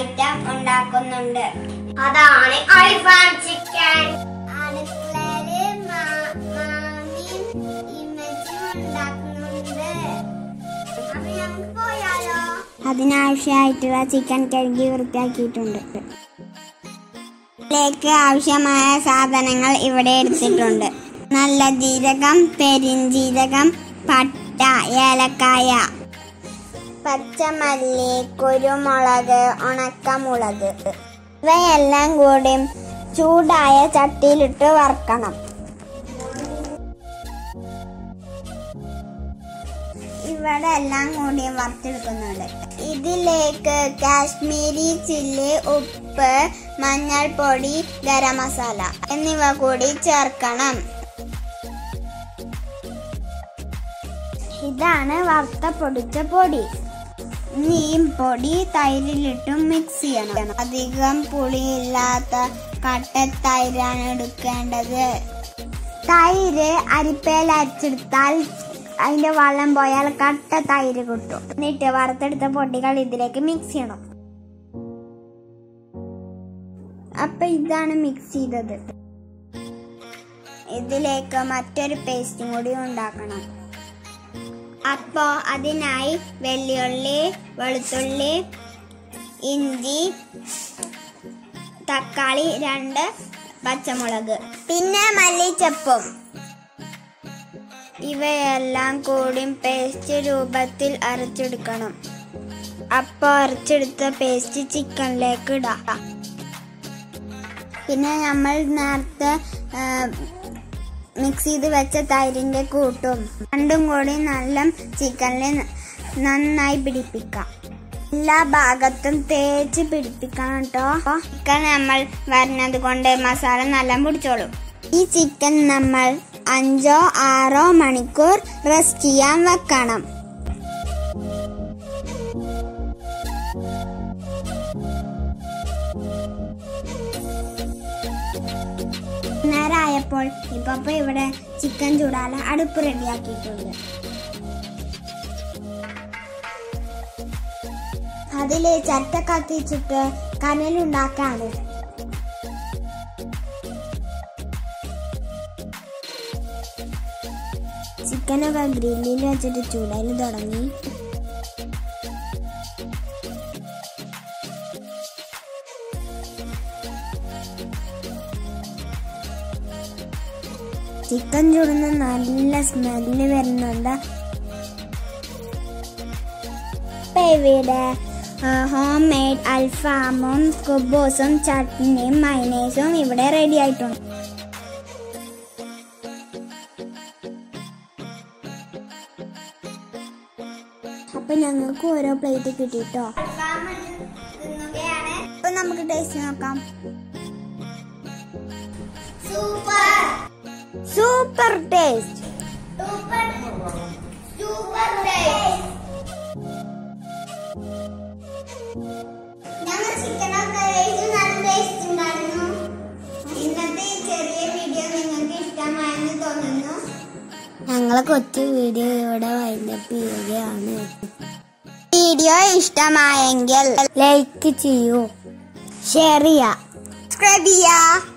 item ഉണ്ടാക്കുന്നുണ്ട് അതാണ് അൽഫാം chicken അടുക്കളയില് മാ- മാമിയും ഇമ്മച്ചിയും ഉണ്ടാക്കുന്നുണ്ട് അപ്പൊ നമുക്ക് പോയാലോ അതിനാവശ്യമായിട്ടുള്ള ചിക്കൻ കഴുകി വൃത്തിയാക്കിയിട്ടുണ്ട് ഇതിലേക്ക് ആവശ്യമായ സാധനങ്ങൾ ഇവിടെ എടുത്തിട്ടുണ്ട് നല്ല ജീരകം പെരിഞ്ജീരകം പട്ട ഏലക്കായ പച്ചമല്ലി കുരുമുളക് ഉണക്കമുളക് ഇവയെല്ലാം കൂടി ചൂടായ ചട്ടിയിലിട്ട് വറക്കണം ഇവിടെ എല്ലാം കൂടി വറുത്തെടുക്കുന്നുണ്ട് ഇതിലേക്ക് കാശ്മീരി ചില്ലി ഉപ്പ് മഞ്ഞൾപ്പൊടി ഗരം മസാല എന്നിവ കൂടി ചേർക്കണം ഇതാണ് വറുത്ത പൊടിച്ച പൊടി ഇനി ഈ പൊടി തൈരിലിട്ടും മിക്സ് ചെയ്യണം അധികം പുളിയില്ലാത്ത കട്ട തൈരാണ് എടുക്കേണ്ടത് തൈര് അരിപ്പയിൽ അരച്ചെടുത്താൽ അതിന്റെ വെള്ളം പോയാൽ കട്ട തൈര് കിട്ടും എന്നിട്ട് വറുത്തെടുത്ത പൊടികൾ ഇതിലേക്ക് മിക്സ് ചെയ്യണം അപ്പൊ ഇതാണ് മിക്സ് ചെയ്തത് ഇതിലേക്ക് മറ്റൊരു പേസ്റ്റും കൂടി ഉണ്ടാക്കണം അപ്പോ അതിനായി വെള്ളിയുള്ളി വെളുത്തുള്ളി ഇഞ്ചി തക്കാളി രണ്ട് പച്ചമുളക് പിന്നെ മല്ലിച്ചപ്പും ഇവയെല്ലാം കൂടി പേസ്റ്റ് രൂപത്തിൽ അരച്ചെടുക്കണം അപ്പോൾ അരച്ചെടുത്ത പേസ്റ്റ് ചിക്കനിലേക്ക് ഇടാം പിന്നെ നമ്മൾ നേരത്തെ മിക്സ് ചെയ്ത് വെച്ച തൈരിന്റെ കൂട്ടും രണ്ടും കൂടി നല്ല ചിക്കനിൽ നന്നായി പിടിപ്പിക്കാം എല്ലാ ഭാഗത്തും തേച്ച് പിടിപ്പിക്കണം കേട്ടോ ചിക്കൻ നമ്മൾ വരുന്നത് കൊണ്ട് മസാല നല്ല പിടിച്ചോളും ഈ ചിക്കൻ നമ്മൾ അഞ്ചോ ആറോ മണിക്കൂർ റെസ്റ്റ് ചെയ്യാൻ വെക്കണം നേരമായപ്പോൾ ഇപ്പൊ ഇവിടെ ചിക്കൻ ചൂടാല അടുപ്പ് റെഡിയാക്കിയിട്ടുണ്ട് അതില് ചട്ട കത്തിച്ചിട്ട് കനലുണ്ടാക്കാണ് ചിക്കനൊക്കെ ഗ്രില്ലിൽ വെച്ചിട്ട് ചൂടാൻ തുടങ്ങി ചിക്കൻ ചുടുന്ന നല്ല സ്മെല്ല് വരുന്നുണ്ട് ഇപ്പൊ ഇവിടെ ഹോം മെയ്ഡ് അൽഫാമും കുബൂസും ചട്നിയും മൈനേസും ഇവിടെ റെഡി ആയിട്ടുണ്ട് അപ്പൊ ഞങ്ങൾക്ക് ഓരോ പ്ലേറ്റ് കിട്ടിട്ടോ അപ്പൊ നമുക്ക് ടേസ്റ്റ് നോക്കാം സൂപ്പർ ടേസ്റ്റ് ഞങ്ങൾ ചിക്കനൊക്കെ കഴിച്ചു നല്ല ടേസ്റ്റ് ഉണ്ടായിരുന്നു ഇന്നത്തെ ഈ ചെറിയ വീഡിയോ നിങ്ങൾക്ക് ഇഷ്ടമായെന്ന് തോന്നുന്നു ഞങ്ങളെ കൊച്ചു വീഡിയോ ഇവിടെ വൈൻഡപ്പ് ചെയ്യുകയാണ് വീഡിയോ ഇഷ്ടമായെങ്കിൽ ലൈക്ക് ചെയ്യൂ ഷെയർ ചെയ്യുക സബ്സ്ക്രൈബ് ചെയ്യുക